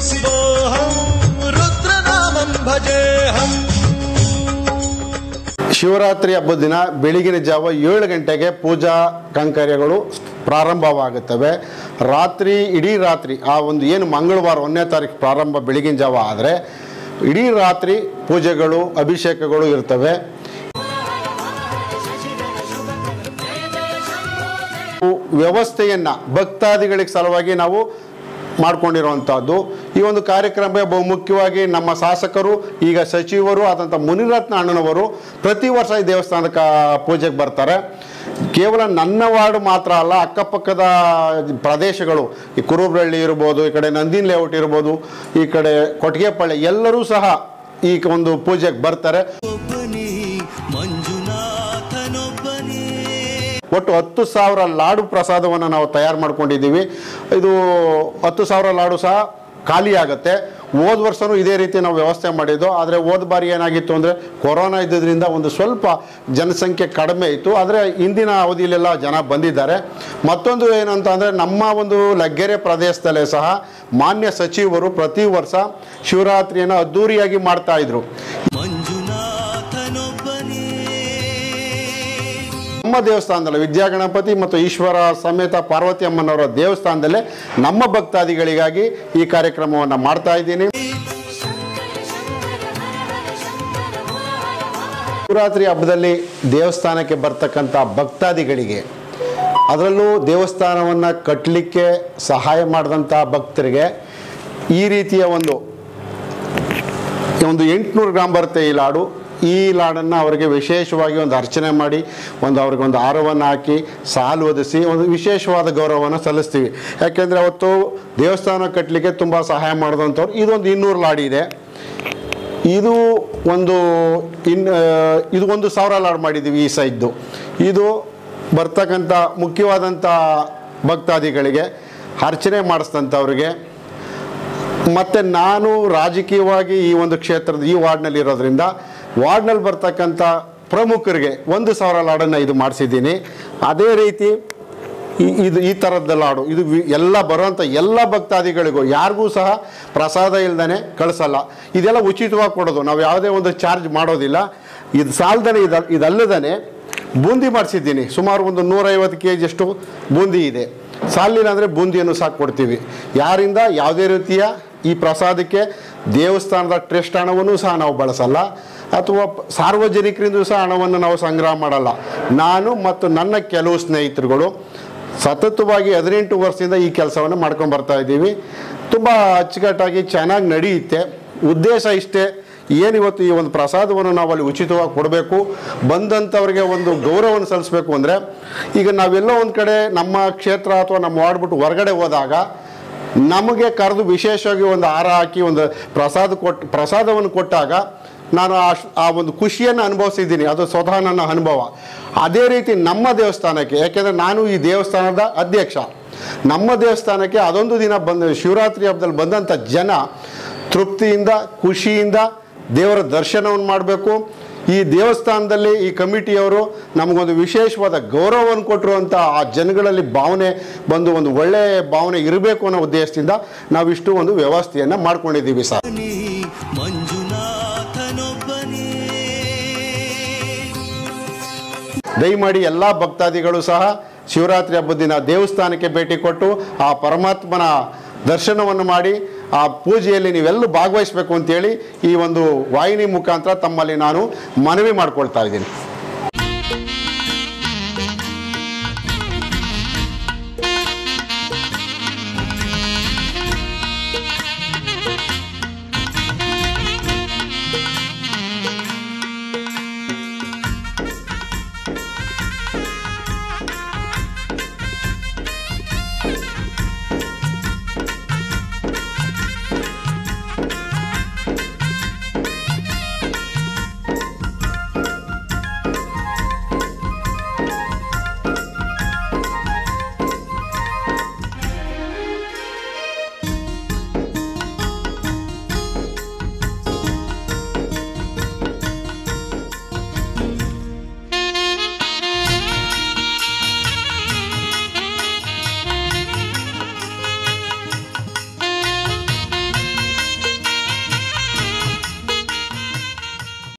सोऽहं रुद्रनामं भजेऽहम् ಶಿವರಾತ್ರಿ ಹಬ್ಬದ ದಿನ ಬೆಳಗಿನ ಜಾವ ಏಳು ಗಂಟೆಗೆ ಪೂಜಾ ಕೈಂಕರ್ಯಗಳು ಪ್ರಾರಂಭವಾಗುತ್ತವೆ ರಾತ್ರಿ ಇಡೀ ರಾತ್ರಿ ಆ ಒಂದು ಏನು ಮಂಗಳವಾರ ಒಂದನೇ ತಾರೀಕು ಪ್ರಾರಂಭ ಬೆಳಗಿನ ಜಾವ ಆದರೆ ಇಡೀ ರಾತ್ರಿ ಪೂಜೆಗಳು ಅಭಿಷೇಕಗಳು ಇರ್ತವೆ ವ್ಯವಸ್ಥೆಯನ್ನು ಭಕ್ತಾದಿಗಳಿಗೆ ಸಲುವಾಗಿ ನಾವು ಮಾಡ್ಕೊಂಡಿರುವಂಥದ್ದು ಈ ಒಂದು ಕಾರ್ಯಕ್ರಮ ಬಹುಮುಖ್ಯವಾಗಿ ನಮ್ಮ ಶಾಸಕರು ಈಗ ಸಚಿವರು ಆದಂಥ ಮುನಿರತ್ನ ಅಣ್ಣನವರು ಪ್ರತಿ ವರ್ಷ ಈ ದೇವಸ್ಥಾನದ ಕ ಪೂಜೆಗೆ ಬರ್ತಾರೆ ಕೇವಲ ನನ್ನ ವಾರ್ಡ್ ಮಾತ್ರ ಅಲ್ಲ ಅಕ್ಕಪಕ್ಕದ ಪ್ರದೇಶಗಳು ಈ ಕುರುಬ್ರಳ್ಳಿ ಇರ್ಬೋದು ಈ ಕಡೆ ನಂದಿನ್ ಲೇಔಟ್ ಇರ್ಬೋದು ಈ ಕಡೆ ಕೊಟ್ಟಿಗೆಪಾಳ್ಯ ಎಲ್ಲರೂ ಸಹ ಈ ಒಂದು ಪೂಜೆಗೆ ಬರ್ತಾರೆ ಒಬ್ಬನೇ ಮಂಜುನಾಥನೊಬ್ಬನೇ ಒಟ್ಟು ಹತ್ತು ಸಾವಿರ ಲಾಡು ಪ್ರಸಾದವನ್ನು ನಾವು ತಯಾರು ಮಾಡ್ಕೊಂಡಿದ್ದೀವಿ ಇದು ಹತ್ತು ಸಾವಿರ ಲಾಡು ಸಹ ಖಾಲಿ ಆಗುತ್ತೆ ಹೋದ ವರ್ಷವೂ ಇದೇ ರೀತಿ ನಾವು ವ್ಯವಸ್ಥೆ ಮಾಡಿದ್ದು ಆದರೆ ಹೋದ ಬಾರಿ ಏನಾಗಿತ್ತು ಅಂದರೆ ಕೊರೋನಾ ಇದ್ದಿದ್ದರಿಂದ ಒಂದು ಸ್ವಲ್ಪ ಜನಸಂಖ್ಯೆ ಕಡಿಮೆ ಇತ್ತು ಆದರೆ ಇಂದಿನ ಅವಧಿಯಲ್ಲೆಲ್ಲ ಜನ ಬಂದಿದ್ದಾರೆ ಮತ್ತೊಂದು ಏನಂತ ಅಂದರೆ ನಮ್ಮ ಒಂದು ಲಗ್ಗೆರೆ ಪ್ರದೇಶದಲ್ಲೇ ಸಹ ಮಾನ್ಯ ಸಚಿವರು ಪ್ರತಿ ವರ್ಷ ಶಿವರಾತ್ರಿಯನ್ನು ಅದ್ಧೂರಿಯಾಗಿ ಮಾಡ್ತಾ ಇದ್ರು ಮಂಜುನಾಥನೊಬ್ಬನೇ ನಮ್ಮ ದೇವಸ್ಥಾನದಲ್ಲಿ ವಿದ್ಯಾಗಣಪತಿ ಮತ್ತು ಈಶ್ವರ ಸಮೇತ ಪಾರ್ವತಿ ಅಮ್ಮನವರ ದೇವಸ್ಥಾನದಲ್ಲೇ ನಮ್ಮ ಭಕ್ತಾದಿಗಳಿಗಾಗಿ ಈ ಕಾರ್ಯಕ್ರಮವನ್ನು ಮಾಡ್ತಾ ಇದ್ದೀನಿ ಶಿವರಾತ್ರಿ ಹಬ್ಬದಲ್ಲಿ ದೇವಸ್ಥಾನಕ್ಕೆ ಬರ್ತಕ್ಕಂಥ ಭಕ್ತಾದಿಗಳಿಗೆ ಅದರಲ್ಲೂ ದೇವಸ್ಥಾನವನ್ನು ಕಟ್ಟಲಿಕ್ಕೆ ಸಹಾಯ ಮಾಡಿದಂಥ ಭಕ್ತರಿಗೆ ಈ ರೀತಿಯ ಒಂದು ಒಂದು ಎಂಟುನೂರು ಗ್ರಾಮ್ ಬರುತ್ತೆ ಈ ಲಾಡು ಈ ಲಾಡನ್ನು ಅವರಿಗೆ ವಿಶೇಷವಾಗಿ ಒಂದು ಅರ್ಚನೆ ಮಾಡಿ ಒಂದು ಅವ್ರಿಗೆ ಒಂದು ಹಾರವನ್ನು ಹಾಕಿ ಸಾಲು ಒದಿಸಿ ಒಂದು ವಿಶೇಷವಾದ ಗೌರವವನ್ನು ಸಲ್ಲಿಸ್ತೀವಿ ಯಾಕೆಂದರೆ ಅವತ್ತು ದೇವಸ್ಥಾನ ಕಟ್ಟಲಿಕ್ಕೆ ತುಂಬ ಸಹಾಯ ಮಾಡಿದಂಥವ್ರು ಇದೊಂದು ಇನ್ನೂರು ಲಾಡಿ ಇದೆ ಇದು ಒಂದು ಇನ್ ಇದು ಒಂದು ಸಾವಿರ ಲಾಡ್ ಮಾಡಿದ್ದೀವಿ ಈ ಸೈಜ್ದು ಇದು ಬರ್ತಕ್ಕಂಥ ಮುಖ್ಯವಾದಂಥ ಭಕ್ತಾದಿಗಳಿಗೆ ಅರ್ಚನೆ ಮಾಡಿಸಿದಂಥವ್ರಿಗೆ ಮತ್ತು ನಾನು ರಾಜಕೀಯವಾಗಿ ಈ ಒಂದು ಕ್ಷೇತ್ರದ ಈ ವಾರ್ಡ್ನಲ್ಲಿ ಇರೋದ್ರಿಂದ ವಾರ್ಡ್ನಲ್ಲಿ ಬರ್ತಕ್ಕಂಥ ಪ್ರಮುಖರಿಗೆ ಒಂದು ಸಾವಿರ ಲಾಡನ್ನು ಇದು ಮಾಡಿಸಿದ್ದೀನಿ ಅದೇ ರೀತಿ ಈ- ಇದು ಈ ಥರದ ಲಾಡು ಇದು ವಿ- ಎಲ್ಲ ಬರುವಂಥ ಎಲ್ಲ ಭಕ್ತಾದಿಗಳಿಗೂ ಯಾರಿಗೂ ಸಹ ಪ್ರಸಾದ ಇಲ್ದೇ ಕಳಿಸಲ್ಲ ಇದೆಲ್ಲ ಉಚಿತವಾಗಿ ಕೊಡೋದು ನಾವು ಯಾವುದೇ ಒಂದು ಚಾರ್ಜ್ ಮಾಡೋದಿಲ್ಲ ಇದು ಸಾಲದೇ ಇದು ಇದಲ್ಲದೇ ಬೂಂದಿ ಮಾಡಿಸಿದ್ದೀನಿ ಸುಮಾರು ಒಂದು ನೂರೈವತ್ತು ಕೆ ಜಿಯಷ್ಟು ಬೂಂದಿ ಇದೆ ಸಾಲಿಲ್ಲ ಅಂದರೆ ಬೂಂದಿಯನ್ನು ಸಹ ಕೊಡ್ತೀವಿ ಯಾರಿಂದ ಯಾವುದೇ ರೀತಿಯ ಈ ಪ್ರಸಾದಕ್ಕೆ ದೇವಸ್ಥಾನದ ಟ್ರಸ್ಟ್ ಹಣವನ್ನು ಸಹ ನಾವು ಬಳಸಲ್ಲ ಅಥವಾ ಪ- ಸಾರ್ವಜನಿಕರಿಂದ ಸಹ ಹಣವನ್ನು ನಾವು ಸಂಗ್ರಹ ಮಾಡಲ್ಲ ನಾನು ಮತ್ತು ನನ್ನ ಕೆಲವು ಸ್ನೇಹಿತರುಗಳು ಸತತವಾಗಿ ಹದಿನೆಂಟು ವರ್ಷದಿಂದ ಈ ಕೆಲಸವನ್ನು ಮಾಡ್ಕೊಂಡು ಬರ್ತಾ ಇದ್ದೀವಿ ತುಂಬ ಅಚ್ಚುಕಟ್ಟಾಗಿ ಚೆನ್ನಾಗಿ ನಡೆಯುತ್ತೆ ಉದ್ದೇಶ ಇಷ್ಟೇ ಏನಿವತ್ತು ಈ ಒಂದು ಪ್ರಸಾದವನ್ನು ನಾವು ಅಲ್ಲಿ ಉಚಿತವಾಗಿ ಕೊಡಬೇಕು ಬಂದಂಥವ್ರಿಗೆ ಒಂದು ಗೌರವವನ್ನು ಸಲ್ಲಿಸಬೇಕು ಅಂದರೆ ಈಗ ನಾವೆಲ್ಲೋ ಒಂದು ಕಡೆ ನಮ್ಮ ಕ್ಷೇತ್ರ ಅಥವಾ ನಮ್ಮ ವಾರ್ಡ್ ಬಿಟ್ಟು ಹೊರಗಡೆ ಹೋದಾಗ ನಮಗೆ ಕರೆದು ವಿಶೇಷವಾಗಿ ಒಂದು ಹಾರ ಹಾಕಿ ಒಂದು ಪ್ರಸಾದ ಕೊಟ್ಟು ಪ್ರಸಾದವನ್ನು ಕೊಟ್ಟಾಗ ನಾನು ಆ ಶ್- ಆ ಒಂದು ಖುಷಿಯನ್ನು ಅನುಭವಿಸಿದ್ದೀನಿ ಅದು ಸ್ವತಃ ನನ್ನ ಅನುಭವ ಅದೇ ರೀತಿ ನಮ್ಮ ದೇವಸ್ಥಾನಕ್ಕೆ ಯಾಕೆಂದರೆ ನಾನು ಈ ದೇವಸ್ಥಾನದ ಅಧ್ಯಕ್ಷ ನಮ್ಮ ದೇವಸ್ಥಾನಕ್ಕೆ ಅದೊಂದು ದಿನ ಬಂದ ಶಿವರಾತ್ರಿ ಹಬ್ಬದಲ್ಲಿ ಬಂದಂಥ ಜನ ತೃಪ್ತಿಯಿಂದ ಖುಷಿಯಿಂದ ದೇವರ ದರ್ಶನವನ್ನು ಮಾಡಬೇಕು ಈ ದೇವಸ್ಥಾನದಲ್ಲಿ ಈ ಕಮಿಟಿಯವರು ನಮಗೊಂದು ವಿಶೇಷವಾದ ಗೌರವವನ್ನು ಕೊಟ್ಟಿರುವಂಥ ಆ ಜನಗಳಲ್ಲಿ ಭಾವನೆ ಬಂದು ಒಂದು ಒಳ್ಳೆಯ ಭಾವನೆ ಇರಬೇಕು ಅನ್ನೋ ಉದ್ದೇಶದಿಂದ ನಾವಿಷ್ಟು ಒಂದು ವ್ಯವಸ್ಥೆಯನ್ನು ಮಾಡ್ಕೊಂಡಿದ್ದೀವಿ ಸರ್ ಮಂಜುನಾಥನೊಬ್ಬನೇ ದಯಮಾಡಿ ಎಲ್ಲ ಭಕ್ತಾದಿಗಳು ಸಹ ಶಿವರಾತ್ರಿ ಹಬ್ಬದ ದಿನ ದೇವಸ್ಥಾನಕ್ಕೆ ಭೇಟಿ ಕೊಟ್ಟು ಆ ಪರಮಾತ್ಮನ ದರ್ಶನವನ್ನು ಮಾಡಿ ಆ ಪೂಜೆಯಲ್ಲಿ ನೀವೆಲ್ಲೂ ಭಾಗವಹಿಸಬೇಕು ಅಂತೇಳಿ ಈ ಒಂದು ವಾಹಿನಿ ಮುಖಾಂತರ ತಮ್ಮಲ್ಲಿ ನಾನು ಮನವಿ ಮಾಡ್ಕೊಳ್ತಾ ಇದ್ದೀನಿ